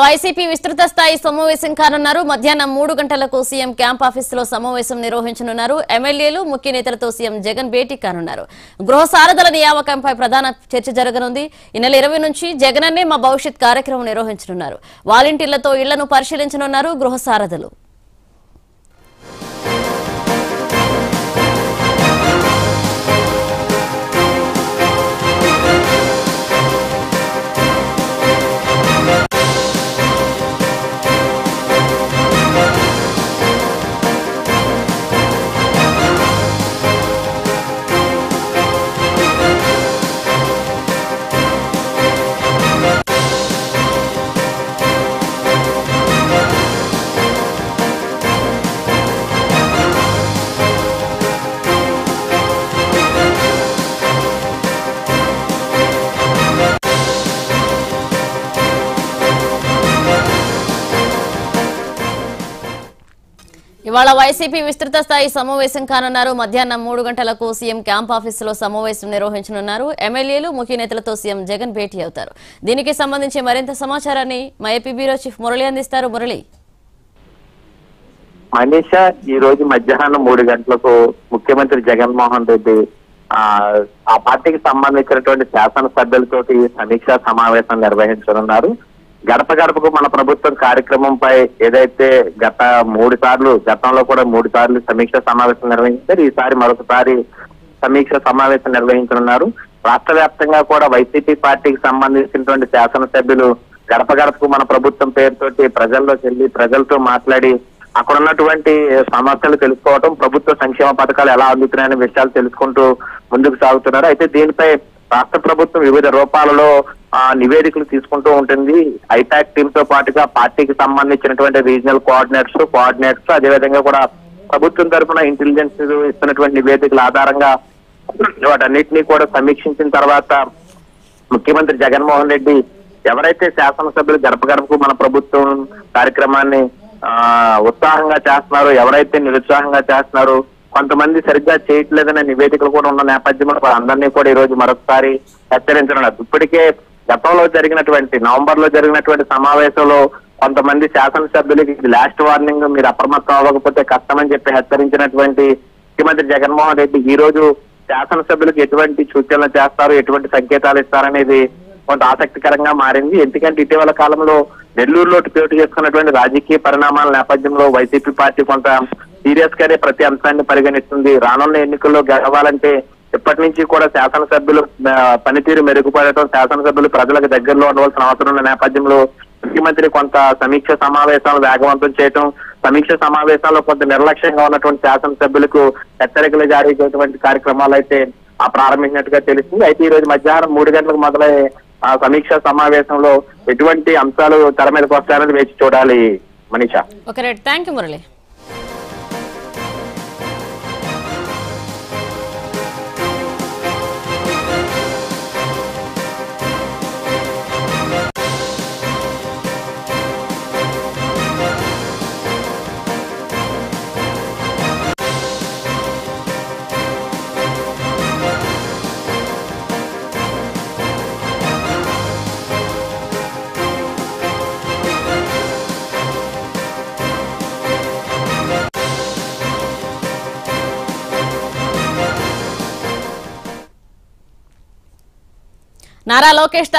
YCP విస్తృత స్థాయి సమావేశం కానున్నారు మధ్యాహ్నం మూడు గంటలకు సీఎం క్యాంప్ ఆఫీసులో సమావేశం నిర్వహించనున్నారు ఎమ్మెల్యేలు ముఖ్య నేతలతో సీఎం జగన్ భేటీ కానున్నారు గృహ సారథుల నియామకంపై ప్రధాన చర్చ జరగనుంది ఈ నెల ఇరవై నుంచి జగనన్నే మా భవిష్యత్ కార్యక్రమం నిర్వహించనున్నారు వాలంటీర్లతో ఇళ్లను పరిశీలించనున్నారు గృహ సారథులు ఇవాళ వైసీపీ విస్తృత స్థాయి సమావేశం కానున్నారు మధ్యాహ్నం మూడు గంటలకు సీఎం క్యాంప్ ఆఫీసులో సమావేశం నిర్వహించనున్నారు ఎమ్మెల్యేలు ముఖ్య నేతలతో సీఎం జగన్ భేటీ అవుతారు దీనికి సంబంధించి మరింత సమాచారాన్ని మా ఏపీ బ్యూరో చీఫ్ మురళి అందిస్తారు మురళి మనీషా ఈ రోజు మధ్యాహ్నం మూడు గంటలకు ముఖ్యమంత్రి జగన్మోహన్ రెడ్డి ఆ ఆ పార్టీకి సంబంధించినటువంటి శాసనసభ్యులతోటి సమీక్షా సమావేశం నిర్వహించనున్నారు గడప గడపకు మన ప్రభుత్వం కార్యక్రమంపై ఏదైతే గత మూడు సార్లు గతంలో కూడా మూడు సార్లు సమీక్ష సమావేశం నిర్వహించారు ఈసారి మరొకసారి సమీక్ష సమావేశం నిర్వహించనున్నారు రాష్ట్ర వ్యాప్తంగా కూడా వైసీపీ పార్టీకి సంబంధించినటువంటి శాసనసభ్యులు గడప గడపకు మన ప్రభుత్వం పేరుతోటి ప్రజల్లోకి వెళ్ళి ప్రజలతో మాట్లాడి అక్కడ ఉన్నటువంటి సమస్యలు తెలుసుకోవటం ప్రభుత్వ సంక్షేమ పథకాలు ఎలా అందుతున్నాయనే విషయాలు తెలుసుకుంటూ ముందుకు సాగుతున్నారు అయితే దీనిపై రాష్ట్ర ప్రభుత్వం వివిధ రూపాలలో ఆ, నివేదికలు తీసుకుంటూ ఉంటుంది ఐపాక్ టీమ్ తో పాటుగా పార్టీకి సంబంధించినటువంటి రీజనల్ కోఆర్డినేటర్స్ కోఆర్డినేటర్స్ అదేవిధంగా కూడా ప్రభుత్వం తరఫున ఇంటెలిజెన్స్ ఇస్తున్నటువంటి నివేదికల ఆధారంగా వాటన్నిటినీ కూడా సమీక్షించిన తర్వాత ముఖ్యమంత్రి జగన్మోహన్ రెడ్డి ఎవరైతే శాసనసభ్యులు గడప గడపకు మన ప్రభుత్వం కార్యక్రమాన్ని ఆ ఉత్సాహంగా చేస్తున్నారో ఎవరైతే నిరుత్సాహంగా చేస్తున్నారో కొంతమంది సరిగ్గా చేయట్లేదనే నివేదికలు కూడా ఉన్న నేపథ్యంలో వారందరినీ కూడా ఈ రోజు మరొకసారి హెచ్చరించనున్నారు ఇప్పటికే గతంలో జరిగినటువంటి నవంబర్ లో జరిగినటువంటి సమావేశంలో కొంతమంది శాసనసభ్యులకి ఇది లాస్ట్ వార్నింగ్ మీరు అప్రమత్తం అవ్వకపోతే కష్టమని చెప్పి హెచ్చరించినటువంటి ముఖ్యమంత్రి జగన్మోహన్ రెడ్డి ఈ రోజు శాసనసభ్యులకు ఎటువంటి సూచనలు చేస్తారు ఎటువంటి సంకేతాలు ఇస్తారనేది కొంత ఆసక్తికరంగా మారింది ఎందుకంటే ఇటీవల కాలంలో నెల్లూరులో పోటీ చేసుకున్నటువంటి రాజకీయ పరిణామాల నేపథ్యంలో వైసీపీ పార్టీ కొంత సీరియస్ గానే ప్రతి అంశాన్ని పరిగణిస్తుంది రానున్న ఎన్నికల్లో గెలవాలంటే ఇప్పటి నుంచి కూడా శాసనసభ్యులు ఆ, పనితీరు మెరుగుపడటం శాసనసభ్యులు ప్రజలకు దగ్గరలో ఉండవలసిన అవసరం ఉన్న నేపథ్యంలో ముఖ్యమంత్రి కొంత సమీక్ష సమావేశాలు వేగవంతం చేయటం సమీక్ష సమావేశాల్లో కొంత నిర్లక్ష్యంగా ఉన్నటువంటి శాసనసభ్యులకు హెచ్చరికలు జారీ చేయటువంటి కార్యక్రమాలు అయితే ఆ ప్రారంభించినట్టుగా తెలిసింది అయితే ఈ రోజు మధ్యాహ్నం మూడు గంటలకు మొదలై ఆ సమీక్ష సమావేశంలో ఎటువంటి అంశాలు తెర మీదకి వస్తారని వేచి చూడాలి Manisha okay right thank you Murali Nara Lokesh